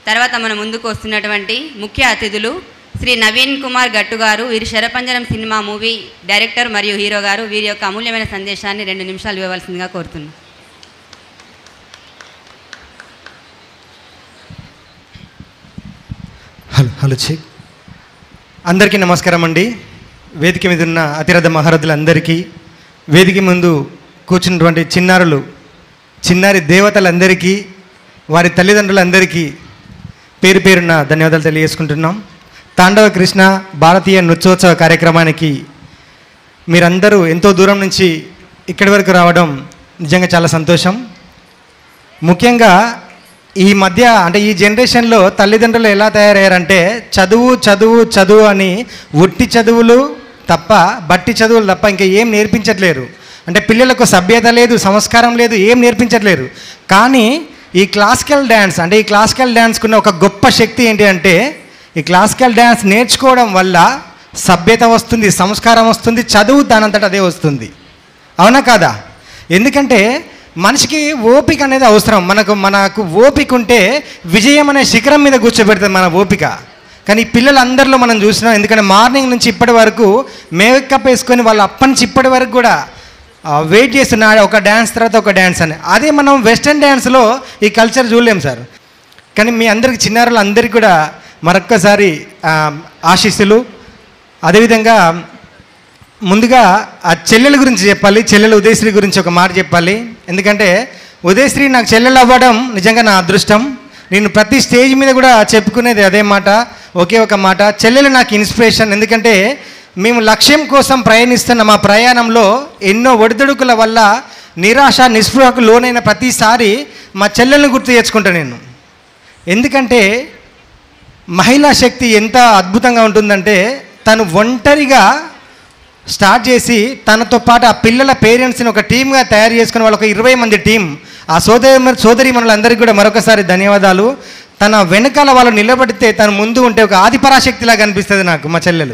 తర్వాత మన ముందుకు వస్తున్నటువంటి ముఖ్య అతిథులు శ్రీ నవీన్ కుమార్ గట్టు గారు వీరి శరపంజరం సినిమా మూవీ డైరెక్టర్ మరియు హీరో గారు వీరి యొక్క అమూల్యమైన సందేశాన్ని రెండు నిమిషాలు ఇవ్వవలసిందిగా కోరుతున్నాను హలో హలో చెక్ అందరికీ నమస్కారం అండి వేదిక మీద ఉన్న అతిరథ మహారథులందరికీ వేదిక ముందు కూర్చున్నటువంటి చిన్నారులు చిన్నారి దేవతలందరికీ వారి తల్లిదండ్రులందరికీ పేరు పేరున ధన్యవాదాలు తెలియజేసుకుంటున్నాం తాండవ కృష్ణ భారతీయ నృత్యోత్సవ కార్యక్రమానికి మీరందరూ ఎంతో దూరం నుంచి ఇక్కడి వరకు రావడం నిజంగా చాలా సంతోషం ముఖ్యంగా ఈ మధ్య అంటే ఈ జనరేషన్లో తల్లిదండ్రులు ఎలా తయారయ్యారంటే చదువు చదువు చదువు అని ఒట్టి చదువులు తప్ప బట్టి చదువులు తప్ప ఇంకా ఏం నేర్పించట్లేరు అంటే పిల్లలకు సభ్యత లేదు సంస్కారం లేదు ఏం నేర్పించట్లేరు కానీ ఈ క్లాసికల్ డ్యాన్స్ అంటే ఈ క్లాసికల్ డ్యాన్స్కున్న ఒక గొప్ప శక్తి ఏంటి అంటే ఈ క్లాసికల్ డ్యాన్స్ నేర్చుకోవడం వల్ల సభ్యత వస్తుంది సంస్కారం వస్తుంది చదువు దానంతట అదే వస్తుంది అవునా కాదా ఎందుకంటే మనిషికి ఓపిక అనేది అవసరం మనకు మనకు ఓపిక ఉంటే విజయం అనే శిఖరం మీద కూర్చోబెడుతుంది మన ఓపిక కానీ ఈ పిల్లలందరిలో మనం చూసినాం ఎందుకంటే మార్నింగ్ నుంచి ఇప్పటి వరకు మేకప్ వేసుకొని వాళ్ళు అప్పటి నుంచి ఇప్పటి వరకు కూడా వెయిట్ చేస్తున్నారు ఒక డ్యాన్స్ తర్వాత ఒక డ్యాన్స్ అని అదే మనం వెస్టర్న్ డ్యాన్స్లో ఈ కల్చర్ చూడలేం సార్ కానీ మీ అందరికి చిన్నారులు అందరికీ కూడా మరొక్కసారి ఆ, ఆశీస్సులు అదేవిధంగా ముందుగా ఆ చెల్లెల గురించి చెప్పాలి చెల్లెలు ఉదయశ్రీ గురించి ఒక మాట చెప్పాలి ఎందుకంటే ఉదయశ్రీ నాకు చెల్లెలు అవ్వడం నిజంగా నా అదృష్టం నేను ప్రతి స్టేజ్ మీద కూడా చెప్పుకునేది అదే మాట ఒకే ఒక మాట చెల్లెలు నాకు ఇన్స్పిరేషన్ ఎందుకంటే మేము లక్ష్యం కోసం ప్రయాణిస్తున్న మా ప్రయాణంలో ఎన్నో ఒడిదుడుకుల వల్ల నిరాశ నిస్పృహకు లోనైన ప్రతిసారి మా చెల్లెల్ని గుర్తు తెచ్చుకుంటాను నేను ఎందుకంటే మహిళా శక్తి ఎంత అద్భుతంగా ఉంటుందంటే తను ఒంటరిగా స్టార్ట్ చేసి తనతో పాటు ఆ పిల్లల పేరెంట్స్ని ఒక టీమ్గా తయారు చేసుకుని వాళ్ళ ఒక ఇరవై మంది టీం ఆ సోదరి సోదరి మనులందరికీ కూడా మరొకసారి ధన్యవాదాలు తన వెనకాల వాళ్ళు నిలబడితే తను ముందు ఉంటే ఒక ఆదిపరాశక్తిలా కనిపిస్తుంది నాకు మా చెల్లెలు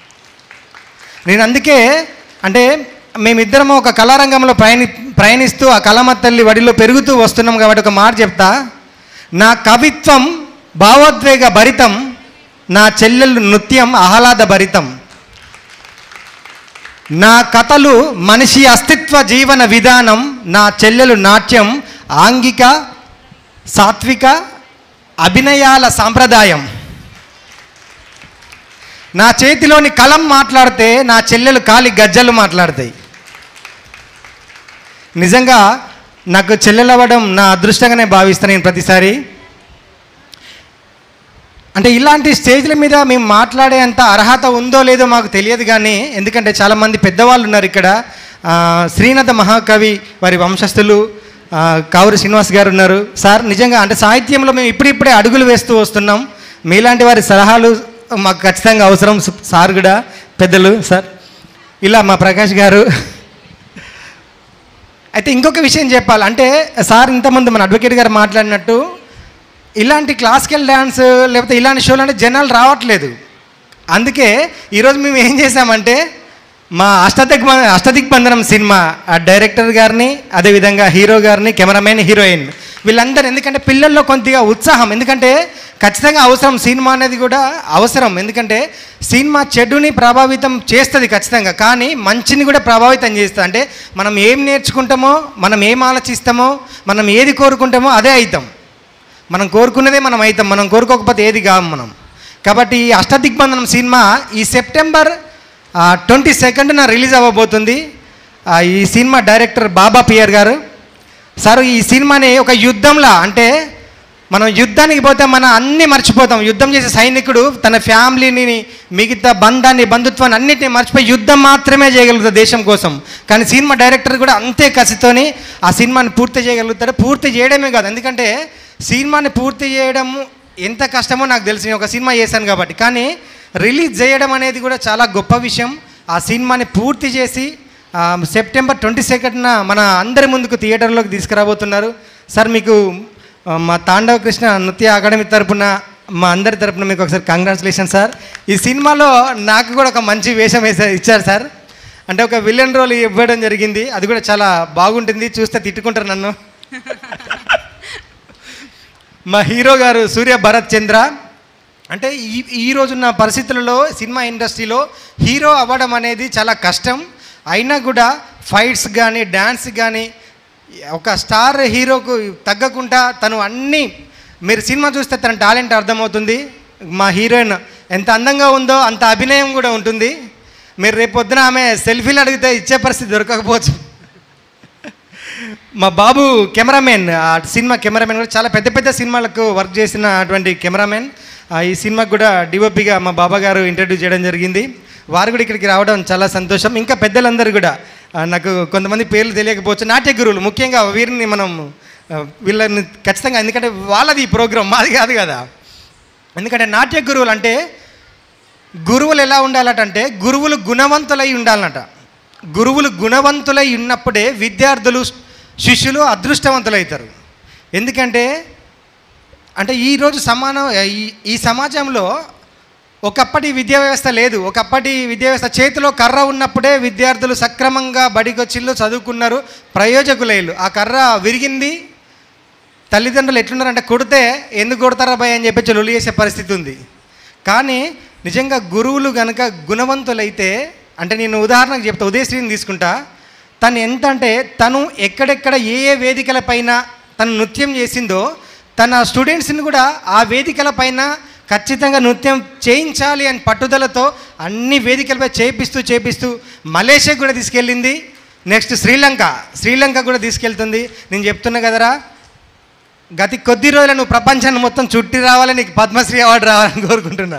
నేను అందుకే అంటే మేమిద్దరం ఒక కళారంగంలో ప్రయాణి ప్రయాణిస్తూ ఆ కళమ తల్లి వడిలో పెరుగుతూ వస్తున్నాం కాబట్టి ఒక మాట చెప్తా నా కవిత్వం భావోద్వేగ భరితం నా చెల్లెలు నృత్యం ఆహ్లాద భరితం నా కథలు మనిషి అస్తిత్వ జీవన విధానం నా చెల్లెలు నాట్యం ఆంగిక సాత్విక అభినయాల సాంప్రదాయం నా చేతిలోని కలం మాట్లాడితే నా చెల్లెలు కాలి గజ్జలు మాట్లాడతాయి నిజంగా నాకు చెల్లెలవ్వడం నా అదృష్టంగానే భావిస్తాను నేను ప్రతిసారి అంటే ఇలాంటి స్టేజ్ల మీద మేము మాట్లాడేంత అర్హత ఉందో లేదో మాకు తెలియదు కానీ ఎందుకంటే చాలామంది పెద్దవాళ్ళు ఉన్నారు ఇక్కడ ఆ, శ్రీనాథ మహాకవి వారి వంశస్థులు ఆ, కావురి శ్రీనివాస్ గారు ఉన్నారు సార్ నిజంగా అంటే సాహిత్యంలో మేము ఇప్పుడిప్పుడే అడుగులు వేస్తూ వస్తున్నాం మీలాంటి వారి సలహాలు మాకు ఖచ్చితంగా అవసరం సార్ కూడా పెద్దలు సార్ ఇలా మా ప్రకాష్ గారు అయితే ఇంకొక విషయం చెప్పాలి అంటే సార్ ఇంతకుముందు మన అడ్వకేట్ గారు మాట్లాడినట్టు ఇలాంటి క్లాసికల్ డ్యాన్స్ లేకపోతే ఇలాంటి షోలు అంటే జనాలు రావట్లేదు అందుకే ఈరోజు మేము ఏం చేసామంటే మా అష్టదిగ్ అష్టదిగ్బంధనం సినిమా ఆ డైరెక్టర్ గారిని అదేవిధంగా హీరో గారిని కెమెరామెన్ హీరోయిన్ వీళ్ళందరూ ఎందుకంటే పిల్లల్లో కొద్దిగా ఉత్సాహం ఎందుకంటే ఖచ్చితంగా అవసరం సినిమా అనేది కూడా అవసరం ఎందుకంటే సినిమా చెడుని ప్రభావితం చేస్తుంది ఖచ్చితంగా కానీ మంచిని కూడా ప్రభావితం చేస్తుంది అంటే మనం ఏం నేర్చుకుంటామో మనం ఏం ఆలోచిస్తామో మనం ఏది కోరుకుంటామో అదే అవుతాం మనం కోరుకున్నదే మనం అవుతాం మనం కోరుకోకపోతే ఏది కాము మనం కాబట్టి ఈ అష్టదిగ్బంధనం సినిమా ఈ సెప్టెంబర్ ట్వంటీ సెకండ్న రిలీజ్ అవ్వబోతుంది ఆ, ఈ సినిమా డైరెక్టర్ బాబా పియర్ గారు సార్ ఈ సినిమాని ఒక యుద్ధంలా అంటే మనం యుద్ధానికి పోతే మనం అన్నీ మర్చిపోతాం యుద్ధం చేసే సైనికుడు తన ఫ్యామిలీని మిగతా బంధాన్ని బంధుత్వాన్ని అన్నిటిని మర్చిపోయి యుద్ధం మాత్రమే చేయగలుగుతాడు దేశం కోసం కానీ సినిమా డైరెక్టర్ కూడా అంతే కసితోని ఆ సినిమాని పూర్తి చేయగలుగుతాడు పూర్తి చేయడమే కాదు ఎందుకంటే సినిమాని పూర్తి చేయడం ఎంత కష్టమో నాకు తెలిసి నేను ఒక సినిమా చేశాను కాబట్టి కానీ రిలీజ్ చేయడం అనేది కూడా చాలా గొప్ప విషయం ఆ సినిమాని పూర్తి చేసి ఆ, సెప్టెంబర్ ట్వంటీ సెకండ్న మన అందరి ముందుకు థియేటర్లోకి తీసుకురాబోతున్నారు సార్ మీకు ఆ, మా తాండవ కృష్ణ నృత్య అకాడమీ తరపున మా అందరి తరపున మీకు ఒకసారి కంగ్రాచులేషన్ సార్ ఈ సినిమాలో నాకు కూడా ఒక మంచి వేషం వేసా ఇచ్చారు సార్ అంటే ఒక విలన్ రోల్ ఇవ్వడం జరిగింది అది కూడా చాలా బాగుంటుంది చూస్తే తిట్టుకుంటారు నన్ను మా హీరో గారు సూర్య భరత్ చంద్ర అంటే ఈ ఈ రోజున్న పరిస్థితులలో సినిమా ఇండస్ట్రీలో హీరో అవ్వడం అనేది చాలా కష్టం అయినా కూడా ఫైట్స్ కానీ డ్యాన్స్ కానీ ఒక స్టార్ హీరోకు తగ్గకుండా తను అన్నీ మీరు సినిమా చూస్తే తన టాలెంట్ అర్థమవుతుంది మా హీరోయిన్ ఎంత అందంగా ఉందో అంత అభినయం కూడా ఉంటుంది మీరు రేపు పొద్దున ఆమె సెల్ఫీలు అడిగితే ఇచ్చే పరిస్థితి దొరకకపోవచ్చు మా బాబు కెమెరామెన్ ఆ సినిమా కెమెరామెన్ కూడా చాలా పెద్ద పెద్ద సినిమాలకు వర్క్ చేసిన అటువంటి కెమెరామెన్ ఆ, ఈ సినిమాకు కూడా డిఓపిగా మా బాబా గారు ఇంట్రడ్యూస్ చేయడం జరిగింది వారు కూడా ఇక్కడికి రావడం చాలా సంతోషం ఇంకా పెద్దలందరూ కూడా ఆ, నాకు కొంతమంది పేర్లు తెలియకపోవచ్చు నాట్య గురువులు ముఖ్యంగా వీరిని మనం ఆ, వీళ్ళని ఖచ్చితంగా ఎందుకంటే వాళ్ళది ఈ ప్రోగ్రాం మాది కాదు కదా ఎందుకంటే నాట్య గురువులు అంటే గురువులు ఎలా ఉండాలటంటే గురువులు గుణవంతులై ఉండాలన్నట గురువులు గుణవంతులై ఉన్నప్పుడే విద్యార్థులు శిష్యులు అదృష్టవంతులవుతారు ఎందుకంటే అంటే ఈరోజు సమానం ఈ ఈ సమాజంలో ఒకప్పటి విద్యా వ్యవస్థ లేదు ఒకప్పటి విద్యా వ్యవస్థ చేతిలో కర్ర ఉన్నప్పుడే విద్యార్థులు సక్రమంగా బడికొచ్చిళ్ళు చదువుకున్నారు ప్రయోజకులైళ్ళు ఆ కర్ర విరిగింది తల్లిదండ్రులు ఎట్లున్నారంటే కొడితే ఎందుకు కొడతారా భయ అని చెప్పి లొలి చేసే పరిస్థితి ఉంది కానీ నిజంగా గురువులు కనుక గుణవంతులైతే అంటే నేను ఉదాహరణకు చెప్తా ఉదయశ్రీని తీసుకుంటా తను ఎంత అంటే తను ఎక్కడెక్కడ ఏ ఏ వేదికలపైన తను నృత్యం చేసిందో తన స్టూడెంట్స్ని కూడా ఆ వేదికల పైన ఖచ్చితంగా నృత్యం చేయించాలి అని పట్టుదలతో అన్ని వేదికలపై చేపిస్తూ చేపిస్తూ మలేషియా కూడా తీసుకెళ్ళింది నెక్స్ట్ శ్రీలంక శ్రీలంక కూడా తీసుకెళ్తుంది నేను చెప్తున్నా కదరా గతి కొద్ది రోజులు నువ్వు ప్రపంచాన్ని మొత్తం చుట్టి రావాలని నీకు పద్మశ్రీ అవార్డు రావాలని కోరుకుంటున్నా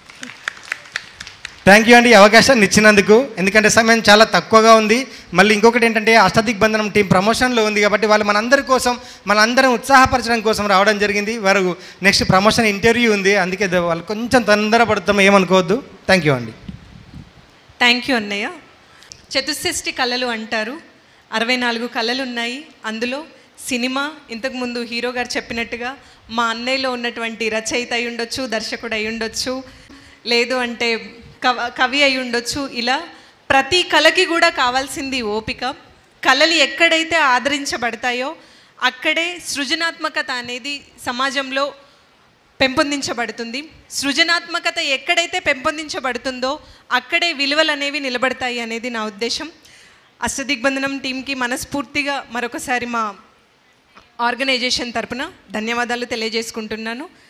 థ్యాంక్ యూ అండి ఈ అవకాశాన్ని ఇచ్చినందుకు ఎందుకంటే సమయం చాలా తక్కువగా ఉంది మళ్ళీ ఇంకొకటి ఏంటంటే అష్టదిగ్బంధనం టీం ప్రమోషన్లో ఉంది కాబట్టి వాళ్ళు మనందరి కోసం మనందరం ఉత్సాహపరచడం కోసం రావడం జరిగింది వారు నెక్స్ట్ ప్రమోషన్ ఇంటర్వ్యూ ఉంది అందుకే ద- వాళ్ళు కొంచెం తొందరపడతాం ఏమనుకోవద్దు థ్యాంక్ యూ అండి థ్యాంక్ యూ అన్నయ్య చతుషష్టి కళలు అంటారు అరవై నాలుగు కళలు ఉన్నాయి అందులో సినిమా ఇంతకుముందు హీరో గారు చెప్పినట్టుగా మా అన్నయ్యలో ఉన్నటువంటి రచయిత అయి ఉండొచ్చు దర్శకుడు అయి ఉండొచ్చు లేదు అంటే కవ కవి అయి ఉండొచ్చు ఇలా ప్రతి కళకి కూడా కావాల్సింది ఓపిక కళలు ఎక్కడైతే ఆదరించబడతాయో అక్కడే సృజనాత్మకత అనేది సమాజంలో పెంపొందించబడుతుంది సృజనాత్మకత ఎక్కడైతే పెంపొందించబడుతుందో అక్కడే విలువలు అనేవి నిలబడతాయి అనేది నా ఉద్దేశం అష్టదిగ్బంధనం టీంకి మనస్ఫూర్తిగా మరొకసారి మా ఆర్గనైజేషన్ తరపున ధన్యవాదాలు తెలియజేసుకుంటున్నాను